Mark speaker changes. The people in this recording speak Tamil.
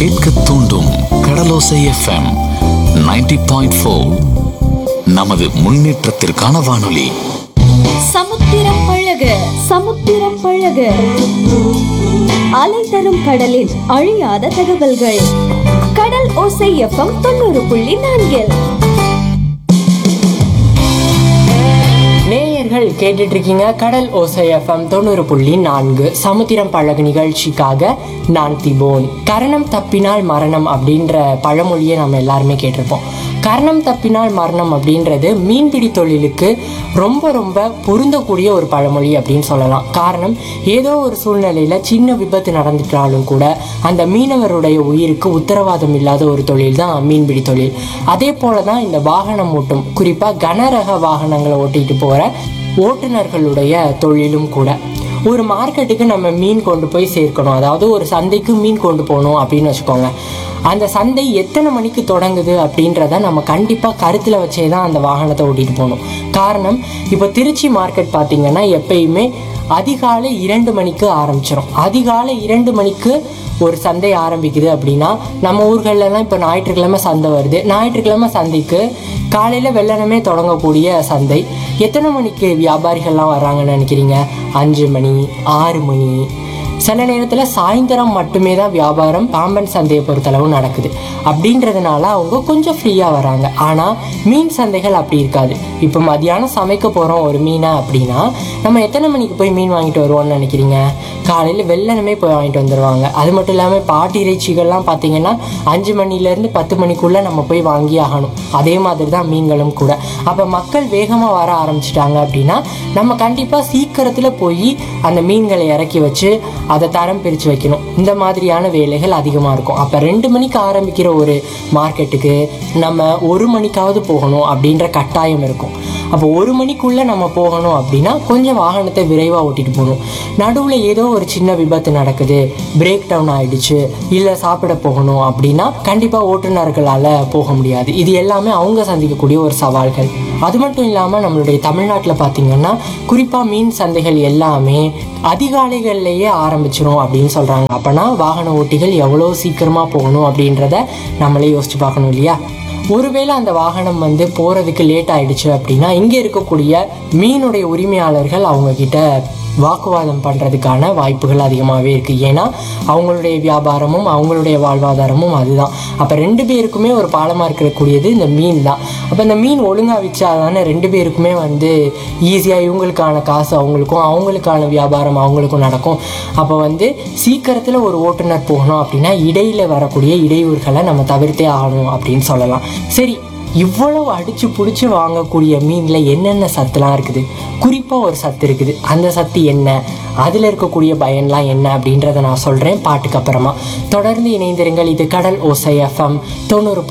Speaker 1: கேட்க தூண்டும் கடலோசை எஃப்எம் 90.4 பாயிண்ட் ஃபோர் நமது முன்னேற்றத்திற்கான வானொலி
Speaker 2: சமுத்திரம் பழக சமுத்திரம் பழக அலை தரும் கடலின் அழியாத தகவல்கள் கடல் ஓசை எஃப்எம் தொண்ணூறு புள்ளி நான்கில்
Speaker 3: நேயர்கள் கேட்டுட்டு இருக்கீங்க கடல் ஓசை எஃப்எம் தொண்ணூறு புள்ளி நான்கு சமுத்திரம் பழகு நிகழ்ச்சிக்காக நான் திபோன் கரணம் தப்பினால் மரணம் அப்படின்ற பழமொழியை நம்ம எல்லாருமே கேட்டிருப்போம் கரணம் தப்பினால் மரணம் அப்படின்றது மீன்பிடி தொழிலுக்கு ரொம்ப ரொம்ப பொருந்தக்கூடிய ஒரு பழமொழி அப்படின்னு சொல்லலாம் காரணம் ஏதோ ஒரு சூழ்நிலையில சின்ன விபத்து நடந்துட்டாலும் கூட அந்த மீனவருடைய உயிருக்கு உத்தரவாதம் இல்லாத ஒரு தொழில் தான் மீன்பிடி தொழில் அதே போல தான் இந்த வாகனம் ஓட்டும் குறிப்பாக கனரக வாகனங்களை ஓட்டிட்டு போகிற ஓட்டுநர்களுடைய தொழிலும் கூட ஒரு மார்க்கெட்டுக்கு நம்ம மீன் கொண்டு போய் சேர்க்கணும் அதாவது ஒரு சந்தைக்கு மீன் கொண்டு போகணும் அப்படின்னு வச்சுக்கோங்க அந்த சந்தை எத்தனை மணிக்கு தொடங்குது அப்படின்றத நம்ம கண்டிப்பாக கருத்தில் வச்சே தான் அந்த வாகனத்தை ஓட்டிட்டு போகணும் காரணம் இப்போ திருச்சி மார்க்கெட் பார்த்தீங்கன்னா எப்பயுமே அதிகாலை இரண்டு மணிக்கு ஆரம்பிச்சிடும் அதிகாலை இரண்டு மணிக்கு ஒரு சந்தை ஆரம்பிக்குது அப்படின்னா நம்ம ஊர்களெல்லாம் இப்போ ஞாயிற்றுக்கிழமை சந்தை வருது ஞாயிற்றுக்கிழமை சந்தைக்கு காலையில் வெள்ளனமே தொடங்கக்கூடிய சந்தை எத்தனை மணிக்கு வியாபாரிகள்லாம் வர்றாங்கன்னு நினைக்கிறீங்க அஞ்சு மணி ஆறு மணி சில நேரத்தில் சாயந்தரம் மட்டுமே தான் வியாபாரம் பாம்பன் சந்தையை பொறுத்தளவு நடக்குது அப்படின்றதுனால அவங்க கொஞ்சம் ஃப்ரீயாக வராங்க ஆனால் மீன் சந்தைகள் அப்படி இருக்காது இப்போ மதியானம் சமைக்க போகிறோம் ஒரு மீனை அப்படின்னா நம்ம எத்தனை மணிக்கு போய் மீன் வாங்கிட்டு வருவோம்னு நினைக்கிறீங்க காலையில் வெள்ளனமே போய் வாங்கிட்டு வந்துடுவாங்க அது மட்டும் இல்லாமல் பாட்டி இறைச்சிகள்லாம் பார்த்தீங்கன்னா அஞ்சு மணிலேருந்து பத்து மணிக்குள்ளே நம்ம போய் வாங்கி ஆகணும் அதே மாதிரி தான் மீன்களும் கூட அப்போ மக்கள் வேகமாக வர ஆரம்பிச்சிட்டாங்க அப்படின்னா நம்ம கண்டிப்பாக சீக்கிரத்தில் போய் அந்த மீன்களை இறக்கி வச்சு அதை தரம் பிரித்து வைக்கணும் இந்த மாதிரியான வேலைகள் அதிகமாக இருக்கும் அப்போ ரெண்டு மணிக்கு ஆரம்பிக்கிற ஒரு மார்க்கெட்டுக்கு நம்ம ஒரு மணிக்காவது போகணும் அப்படின்ற கட்டாயம் இருக்கும் அப்போ ஒரு மணிக்குள்ளே நம்ம போகணும் அப்படின்னா கொஞ்சம் வாகனத்தை விரைவாக ஓட்டிட்டு போகணும் நடுவில் ஏதோ ஒரு சின்ன விபத்து நடக்குது பிரேக் டவுன் ஆயிடுச்சு இல்லை சாப்பிட போகணும் அப்படின்னா கண்டிப்பாக ஓட்டுநர்களால் போக முடியாது இது எல்லாமே அவங்க சந்திக்கக்கூடிய ஒரு சவால்கள் அது மட்டும் இல்லாமல் நம்மளுடைய தமிழ்நாட்டில் பார்த்தீங்கன்னா குறிப்பாக மீன் சந்தைகள் எல்லாமே அதிகாலைகள்லேயே ஆரம்பிச்சிரும் அப்படின்னு சொல்கிறாங்க அப்போனா வாகன ஓட்டிகள் எவ்வளோ சீக்கிரமாக போகணும் அப்படின்றத நம்மளே யோசிச்சு பார்க்கணும் இல்லையா ஒருவேளை அந்த வாகனம் வந்து போகிறதுக்கு லேட் ஆயிடுச்சு அப்படின்னா இங்கே இருக்கக்கூடிய மீனுடைய உரிமையாளர்கள் அவங்க கிட்ட வாக்குவாதம் பண்ணுறதுக்கான வாய்ப்புகள் அதிகமாகவே இருக்குது ஏன்னா அவங்களுடைய வியாபாரமும் அவங்களுடைய வாழ்வாதாரமும் அதுதான் அப்போ ரெண்டு பேருக்குமே ஒரு பாலமாக இருக்கக்கூடியது இந்த மீன் தான் அப்போ இந்த மீன் ஒழுங்காக விற்றா தானே ரெண்டு பேருக்குமே வந்து ஈஸியாக இவங்களுக்கான காசு அவங்களுக்கும் அவங்களுக்கான வியாபாரம் அவங்களுக்கும் நடக்கும் அப்போ வந்து சீக்கிரத்தில் ஒரு ஓட்டுநர் போகணும் அப்படின்னா இடையில் வரக்கூடிய இடையூறுகளை நம்ம தவிர்த்தே ஆகணும் அப்படின்னு சொல்லலாம் சரி இவ்வளவு அடிச்சு பிடிச்சி வாங்கக்கூடிய மீனில் என்னென்ன சத்துலாம் இருக்குது குறிப்பாக ஒரு சத்து இருக்குது அந்த சத்து என்ன அதில் இருக்கக்கூடிய பயன்லாம் என்ன அப்படின்றத நான் சொல்கிறேன் பாட்டுக்கு அப்புறமா தொடர்ந்து இணைந்திருங்கள் இது கடல் ஓசை எஃப்எம் தொண்ணூறு